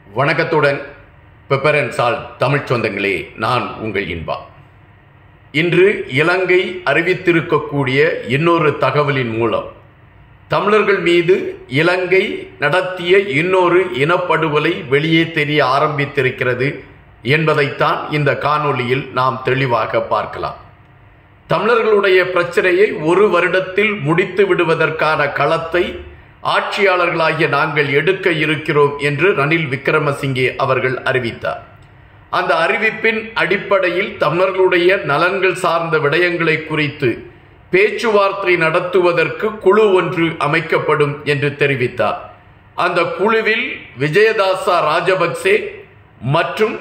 வணக்கத்துடன் pepper and salt Tamil சொந்தங்களே நான் உங்கள் இன்பா இன்று இலங்கை அறிவித்திருக்கக்கூடிய இன்னொரு தகவலின் மூலம் தமிழர்கள் மீது இலங்கை நடத்திய இன்னொரு இனப்படுகொலை வெளியே தெரிய ஆரம்பித்திருக்கிறது என்பதைத்தான் இந்த காணொளியில் நாம் தெளிவாக பார்க்கலாம் தமிழர்களுடைய பிரச்சனையை ஒரு வருடத்தில் முடித்து விடுவதற்கான களத்தை ஆட்சியாளர்களாகிய நாங்கள் எடுக்க இருக்கிறோம் என்று ரணில் விக்ரமசிங்கே அவர்கள் அறிவித்தார் அந்த அறிவிப்பின் அடிப்படையில் தமிழர்களுடைய நலன்கள் சார்ந்த விடயங்களை குறித்து பேச்சுவார்த்தை நடத்துவதற்கு குழு ஒன்று அமைக்கப்படும் என்று தெரிவித்தார் அந்த குழுவில் விஜயதாசா ராஜபக்சே மற்றும்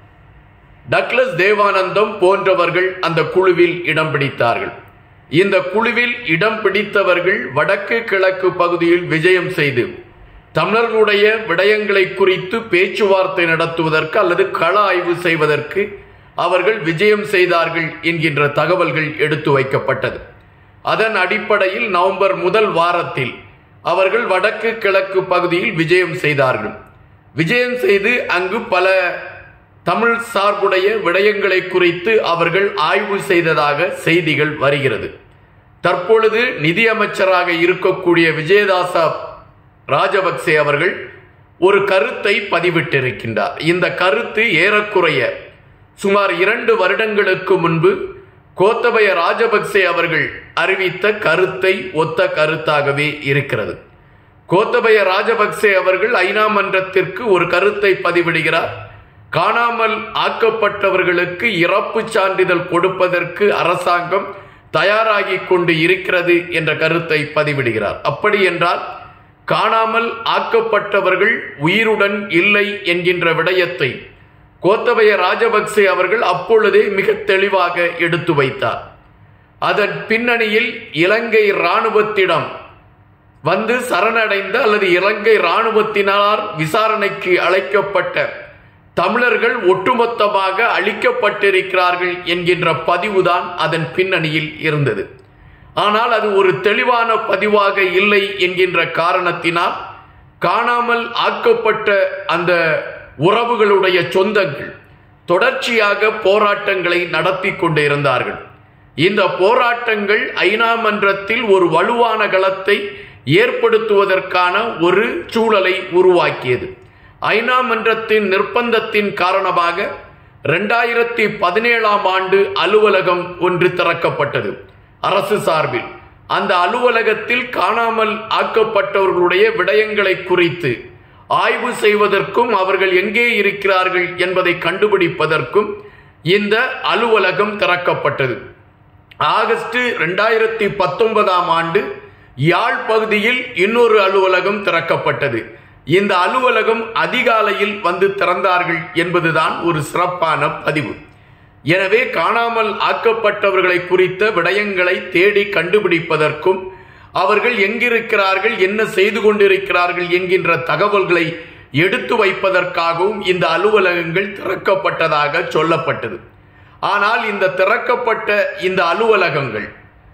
டக்ளஸ் தேவானந்தம் போன்றவர்கள் அந்த குழுவில் இடம் பிடித்தார்கள் இந்த குழுவில் இடம் பிடித்தவர்கள் வடக்கு கிழக்கு பகுதியில் விஜயம் செய்து தமிழர்களுடைய விடயங்களை குறித்து பேச்சுவார்த்தை நடத்துவதற்கு அல்லது கள ஆய்வு செய்வதற்கு அவர்கள் விஜயம் செய்தார்கள் என்கின்ற தகவல்கள் எடுத்து வைக்கப்பட்டது அதன் அடிப்படையில் நவம்பர் முதல் வாரத்தில் அவர்கள் வடக்கு கிழக்கு பகுதியில் விஜயம் செய்தார்கள் விஜயம் செய்து அங்கு பல தமிழ் சார்புடைய விடயங்களை குறித்து அவர்கள் ஆய்வு செய்ததாக செய்திகள் வருகிறது தற்பொழுது நிதியமைச்சராக இருக்கக்கூடிய விஜயதாசா ராஜபக்சே அவர்கள் ஒரு கருத்தை பதிவிட்டிருக்கின்றார் இந்த கருத்து ஏறக்குறைய சுமார் இரண்டு வருடங்களுக்கு முன்பு கோத்தபய ராஜபக்சே அவர்கள் அறிவித்த கருத்தை ஒத்த கருத்தாகவே இருக்கிறது கோத்தபய ராஜபக்சே அவர்கள் ஐநா மன்றத்திற்கு ஒரு கருத்தை பதிவிடுகிறார் காணாமல் ஆக்கப்பட்டவர்களுக்கு இறப்பு சான்றிதழ் கொடுப்பதற்கு அரசாங்கம் தயாராகி கொண்டு இருக்கிறது என்ற கருத்தை பதிவிடுகிறார் அப்படி என்றால் காணாமல் ஆக்கப்பட்டவர்கள் உயிருடன் இல்லை என்கின்ற விடயத்தை கோத்தபய ராஜபக்சே அவர்கள் அப்பொழுதே மிக தெளிவாக எடுத்து வைத்தார் அதன் பின்னணியில் இலங்கை இராணுவத்திடம் வந்து சரணடைந்த அல்லது இலங்கை இராணுவத்தினால் விசாரணைக்கு அழைக்கப்பட்ட தமிழர்கள் ஒட்டுமொத்தமாக அழிக்கப்பட்டிருக்கிறார்கள் என்கின்ற பதிவுதான் அதன் பின்னணியில் இருந்தது ஆனால் அது ஒரு தெளிவான பதிவாக இல்லை என்கின்ற காரணத்தினால் காணாமல் ஆக்கப்பட்ட அந்த உறவுகளுடைய சொந்தங்கள் தொடர்ச்சியாக போராட்டங்களை நடத்தி கொண்டு இருந்தார்கள் இந்த போராட்டங்கள் ஐநா மன்றத்தில் ஒரு வலுவான களத்தை ஏற்படுத்துவதற்கான ஒரு சூழலை உருவாக்கியது ஐநா மன்றத்தின் நிர்பந்தத்தின் காரணமாக இரண்டாயிரத்தி பதினேழாம் ஆண்டு அலுவலகம் ஒன்று திறக்கப்பட்டது அரசு சார்பில் அந்த அலுவலகத்தில் காணாமல் ஆக்கப்பட்டவர்களுடைய விடயங்களை குறித்து ஆய்வு செய்வதற்கும் அவர்கள் எங்கே இருக்கிறார்கள் என்பதை கண்டுபிடிப்பதற்கும் இந்த அலுவலகம் திறக்கப்பட்டது ஆகஸ்ட் இரண்டாயிரத்தி பத்தொன்பதாம் ஆண்டு யாழ் பகுதியில் இன்னொரு அலுவலகம் திறக்கப்பட்டது இந்த அலுவலகம் அதிகாலையில் வந்து திறந்தார்கள் என்பதுதான் ஒரு சிறப்பான பதிவு எனவே காணாமல் ஆக்கப்பட்டவர்களை குறித்த விடயங்களை தேடி கண்டுபிடிப்பதற்கும் அவர்கள் எங்கிருக்கிறார்கள் என்ன செய்து கொண்டிருக்கிறார்கள் என்கின்ற தகவல்களை எடுத்து வைப்பதற்காகவும் இந்த அலுவலகங்கள் திறக்கப்பட்டதாக சொல்லப்பட்டது ஆனால் இந்த திறக்கப்பட்ட இந்த அலுவலகங்கள்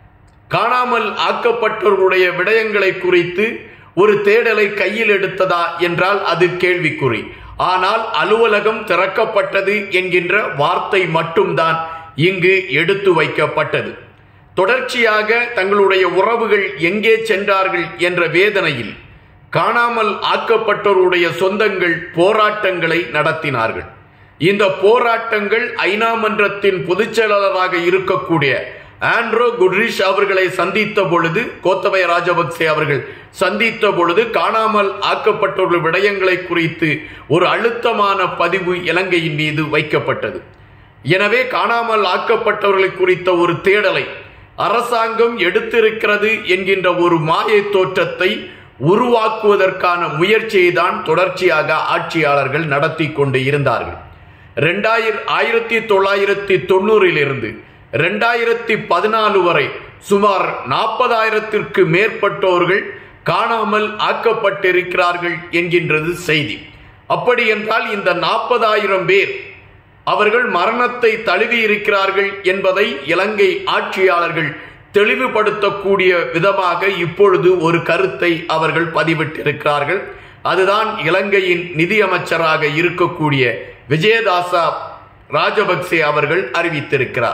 காணாமல் ஆக்கப்பட்டவர்களுடைய விடயங்களை குறித்து ஒரு தேடலை கையில் எடுத்ததா என்றால் அது கேள்விக்குறி ஆனால் அலுவலகம் திறக்கப்பட்டது என்கின்ற வார்த்தை மட்டும்தான் இங்கு எடுத்து வைக்கப்பட்டது தொடர்ச்சியாக தங்களுடைய உறவுகள் எங்கே சென்றார்கள் என்ற வேதனையில் காணாமல் ஆக்கப்பட்டோருடைய சொந்தங்கள் போராட்டங்களை நடத்தினார்கள் இந்த போராட்டங்கள் ஐநா மன்றத்தின் பொதுச் செயலாளராக இருக்கக்கூடிய ஆண்ட்ரோ குட்ரிஷ் அவர்களை சந்தித்த பொழுது கோத்தபய ராஜபக்சே அவர்கள் சந்தித்த பொழுது காணாமல் ஆக்கப்பட்டவர்கள் விடயங்களை குறித்து ஒரு அழுத்தமான பதிவு இலங்கையின் மீது வைக்கப்பட்டது எனவே காணாமல் ஆக்கப்பட்டவர்களை குறித்த ஒரு தேடலை அரசாங்கம் எடுத்திருக்கிறது என்கின்ற ஒரு மாயை தோற்றத்தை உருவாக்குவதற்கான முயற்சியை தான் தொடர்ச்சியாக ஆட்சியாளர்கள் நடத்தி கொண்டு இருந்தார்கள் ரெண்டாயிர ஆயிரத்தி தொள்ளாயிரத்தி தொண்ணூறிலிருந்து ரெண்டாயிரத்தி பதினாலு வரை சுமார் நாற்பதாயிரத்திற்கு மேற்பட்டோர்கள் காணாமல் ஆக்கப்பட்டிருக்கிறார்கள் என்கின்றது செய்தி அப்படி என்றால் இந்த நாற்பதாயிரம் பேர் அவர்கள் மரணத்தை தழுவி இருக்கிறார்கள் என்பதை இலங்கை ஆட்சியாளர்கள் தெளிவுபடுத்தக்கூடிய விதமாக இப்பொழுது ஒரு கருத்தை அவர்கள் பதிவிட்டிருக்கிறார்கள் அதுதான் இலங்கையின் நிதியமைச்சராக இருக்கக்கூடிய விஜயதாசா ராஜபக்சே அவர்கள் அறிவித்திருக்கிறார்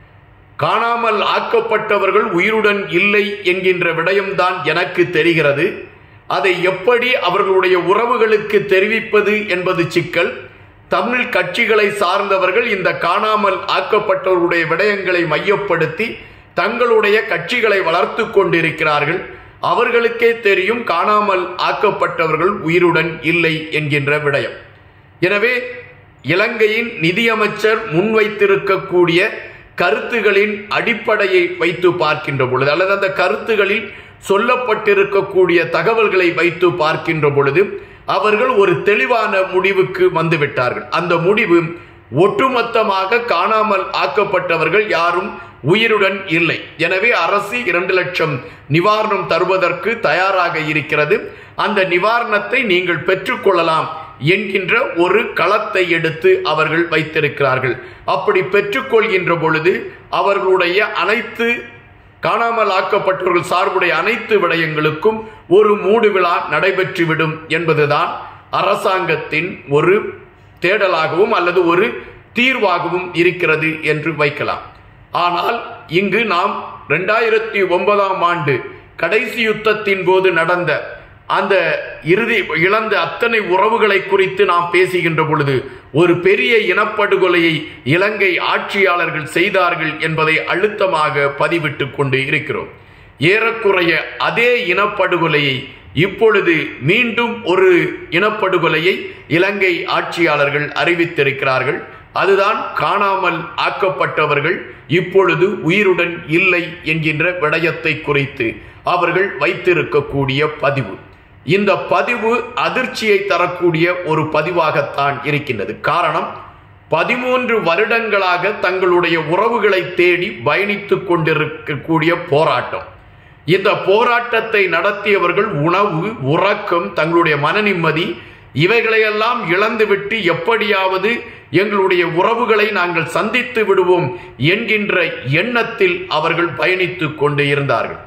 காணாமல் ஆக்கப்பட்டவர்கள் உயிருடன் இல்லை என்கின்ற விடயம்தான் எனக்கு தெரிகிறது அதை எப்படி அவர்களுடைய உறவுகளுக்கு தெரிவிப்பது என்பது சிக்கல் தமிழ் கட்சிகளை சார்ந்தவர்கள் இந்த காணாமல் ஆக்கப்பட்டவர்களுடைய விடயங்களை மையப்படுத்தி தங்களுடைய கட்சிகளை வளர்த்து கொண்டிருக்கிறார்கள் அவர்களுக்கே தெரியும் காணாமல் ஆக்கப்பட்டவர்கள் உயிருடன் இல்லை என்கின்ற விடயம் எனவே இலங்கையின் நிதியமைச்சர் முன்வைத்திருக்கக்கூடிய கருத்துகளின் அடிப்படையை வைத்து பார்க்கின்ற பொழுது அல்லது அந்த கருத்துகளில் சொல்லப்பட்டிருக்கக்கூடிய தகவல்களை வைத்து பார்க்கின்ற பொழுது அவர்கள் ஒரு தெளிவான முடிவுக்கு வந்துவிட்டார்கள் அந்த முடிவு ஒட்டுமொத்தமாக காணாமல் ஆக்கப்பட்டவர்கள் யாரும் உயிருடன் இல்லை எனவே அரசு இரண்டு லட்சம் நிவாரணம் தருவதற்கு தயாராக இருக்கிறது அந்த நிவாரணத்தை நீங்கள் பெற்றுக்கொள்ளலாம் என்கின்ற ஒரு களத்தை எடுத்து அவர்கள் வைத்திருக்கிறார்கள் அப்படி பெற்றுக்கொள்கின்ற பொழுது அவர்களுடைய அனைத்து காணாமல் ஆக்கப்பட்டவர்கள் சார்புடைய அனைத்து விடயங்களுக்கும் ஒரு மூடு விழா நடைபெற்றுவிடும் என்பதுதான் அரசாங்கத்தின் ஒரு தேடலாகவும் அல்லது ஒரு தீர்வாகவும் இருக்கிறது என்று வைக்கலாம் ஆனால் இங்கு நாம் ரெண்டாயிரத்தி ஒன்பதாம் ஆண்டு கடைசி யுத்தத்தின் போது நடந்த அந்த இறுதி இழந்த அத்தனை உறவுகளை குறித்து நாம் பேசுகின்ற பொழுது ஒரு பெரிய இனப்படுகொலையை இலங்கை ஆட்சியாளர்கள் செய்தார்கள் என்பதை அழுத்தமாக பதிவிட்டு கொண்டு இருக்கிறோம் ஏறக்குறைய அதே இனப்படுகொலையை இப்பொழுது மீண்டும் ஒரு இனப்படுகொலையை இலங்கை ஆட்சியாளர்கள் அறிவித்திருக்கிறார்கள் அதுதான் காணாமல் ஆக்கப்பட்டவர்கள் இப்பொழுது உயிருடன் இல்லை என்கின்ற விடயத்தை குறித்து அவர்கள் வைத்திருக்கக்கூடிய பதிவு இந்த பதிவு அதிர்ச்சியை தரக்கூடிய ஒரு பதிவாகத்தான் இருக்கின்றது காரணம் பதிமூன்று வருடங்களாக தங்களுடைய உறவுகளை தேடி பயணித்துக் கொண்டிருக்கக்கூடிய போராட்டம் இந்த போராட்டத்தை நடத்தியவர்கள் உணவு உறக்கம் தங்களுடைய மன நிம்மதி இவைகளையெல்லாம் இழந்துவிட்டு எப்படியாவது எங்களுடைய உறவுகளை நாங்கள் சந்தித்து விடுவோம் என்கின்ற எண்ணத்தில் அவர்கள் பயணித்துக் கொண்டு இருந்தார்கள்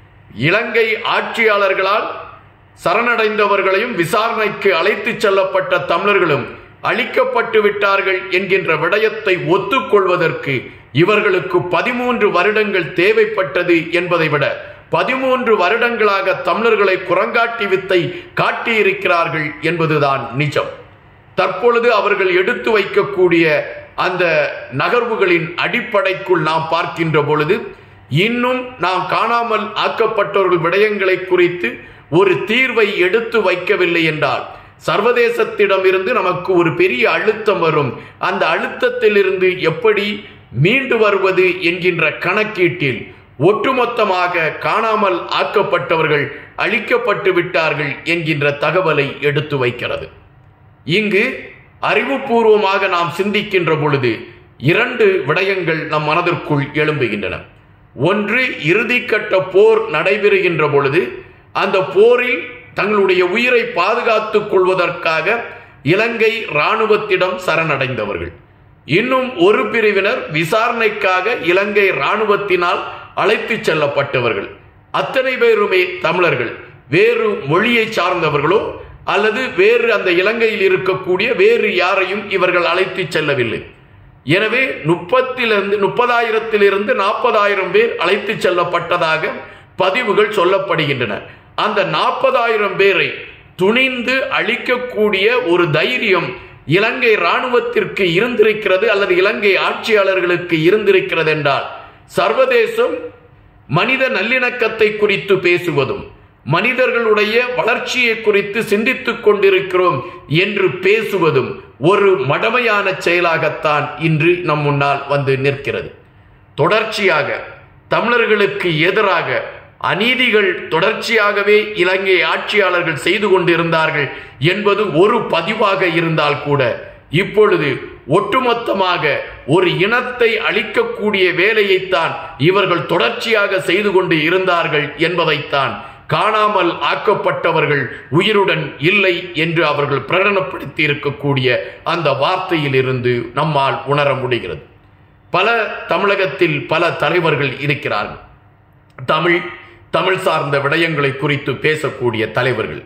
இலங்கை ஆட்சியாளர்களால் சரணடைந்தவர்களையும் விசாரணைக்கு அழைத்துச் செல்லப்பட்ட தமிழர்களும் அழிக்கப்பட்டு விட்டார்கள் என்கின்ற விடயத்தை ஒத்துக்கொள்வதற்கு இவர்களுக்கு பதிமூன்று வருடங்கள் தேவைப்பட்டது என்பதை விட பதிமூன்று வருடங்களாக தமிழர்களை குரங்காட்டி வித்தை காட்டியிருக்கிறார்கள் என்பதுதான் நிஜம் தற்பொழுது அவர்கள் எடுத்து வைக்கக்கூடிய அந்த நகர்வுகளின் அடிப்படைக்குள் நாம் பார்க்கின்ற பொழுது இன்னும் நாம் காணாமல் ஆக்கப்பட்டவர்கள் விடயங்களை குறித்து ஒரு தீர்வை எடுத்து வைக்கவில்லை என்றால் சர்வதேசத்திடமிருந்து நமக்கு ஒரு பெரிய அழுத்தம் வரும் அந்த அழுத்தத்திலிருந்து எப்படி மீண்டு வருவது என்கின்ற கணக்கீட்டில் ஒட்டுமொத்தமாக காணாமல் ஆக்கப்பட்டவர்கள் அழிக்கப்பட்டு விட்டார்கள் என்கின்ற தகவலை எடுத்து வைக்கிறது இங்கு அறிவுபூர்வமாக நாம் சிந்திக்கின்ற பொழுது இரண்டு விடயங்கள் நம் மனதிற்குள் எழும்புகின்றன ஒன்று இறுதிக்கட்ட போர் நடைபெறுகின்ற பொழுது அந்த போரில் தங்களுடைய உயிரை பாதுகாத்துக் கொள்வதற்காக இலங்கை இராணுவத்திடம் சரணடைந்தவர்கள் இன்னும் ஒரு பிரிவினர் விசாரணைக்காக இலங்கை இராணுவத்தினால் அழைத்துச் செல்லப்பட்டவர்கள் அத்தனை பேருமே தமிழர்கள் வேறு மொழியை சார்ந்தவர்களோ அல்லது வேறு அந்த இலங்கையில் இருக்கக்கூடிய வேறு யாரையும் இவர்கள் அழைத்து செல்லவில்லை எனவே முப்பத்திலிருந்து முப்பதாயிரத்திலிருந்து நாற்பதாயிரம் பேர் அழைத்து செல்லப்பட்டதாக பதிவுகள் சொல்லப்படுகின்றன அந்த நாற்பதாயிரம் பேரை துணிந்து அழிக்கக்கூடிய ஒரு தைரியம் இலங்கை இராணுவத்திற்கு இருந்திருக்கிறது அல்லது இலங்கை ஆட்சியாளர்களுக்கு இருந்திருக்கிறது என்றால் சர்வதேசம் மனித நல்லிணக்கத்தை குறித்து பேசுவதும் மனிதர்களுடைய வளர்ச்சியை குறித்து சிந்தித்துக் கொண்டிருக்கிறோம் என்று பேசுவதும் ஒரு மடமையான செயலாகத்தான் இன்று நம் முன்னால் வந்து நிற்கிறது தொடர்ச்சியாக தமிழர்களுக்கு எதிராக அநீதிகள் தொடர்ச்சியாகவே இலங்கை ஆட்சியாளர்கள் செய்து கொண்டிருந்தார்கள் என்பது ஒரு பதிவாக இருந்தால் கூட இப்பொழுது ஒட்டுமொத்தமாக ஒரு இனத்தை அழிக்கக்கூடிய வேலையைத்தான் இவர்கள் தொடர்ச்சியாக செய்து கொண்டு இருந்தார்கள் என்பதைத்தான் காணாமல் ஆக்கப்பட்டவர்கள் உயிருடன் இல்லை என்று அவர்கள் பிரகடனப்படுத்தி இருக்கக்கூடிய அந்த வார்த்தையிலிருந்து நம்மால் உணர முடிகிறது பல தமிழகத்தில் பல தலைவர்கள் இருக்கிறார்கள் தமிழ் தமிழ் சார்ந்த விடயங்களை குறித்து பேசக்கூடிய தலைவர்கள்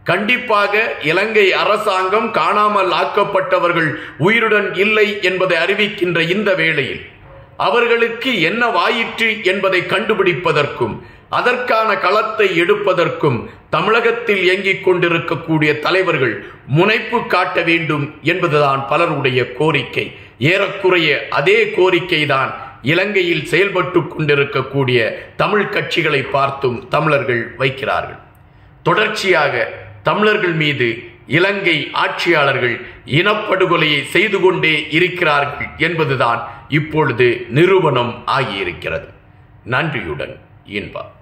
கண்டிப்பாக இலங்கை அரசாங்கம் காணாமல் ஆக்கப்பட்டவர்கள் உயிருடன் இல்லை என்பதை அறிவிக்கின்ற இந்த வேளையில் அவர்களுக்கு என்ன வாயிற்று என்பதை கண்டுபிடிப்பதற்கும் அதற்கான களத்தை எடுப்பதற்கும் தமிழகத்தில் இயங்கிக் கொண்டிருக்கக்கூடிய தலைவர்கள் முனைப்பு காட்ட வேண்டும் என்பதுதான் பலருடைய கோரிக்கை ஏறக்குறைய அதே கோரிக்கைதான் இலங்கையில் செயல்பட்டு கொண்டிருக்கக்கூடிய தமிழ் கட்சிகளை பார்த்தும் தமிழர்கள் வைக்கிறார்கள் தொடர்ச்சியாக தமிழர்கள் மீது இலங்கை ஆட்சியாளர்கள் இனப்படுகொலையை செய்து கொண்டே இருக்கிறார்கள் என்பதுதான் இப்பொழுது நிரூபணம் ஆகியிருக்கிறது நன்றியுடன் இன்பா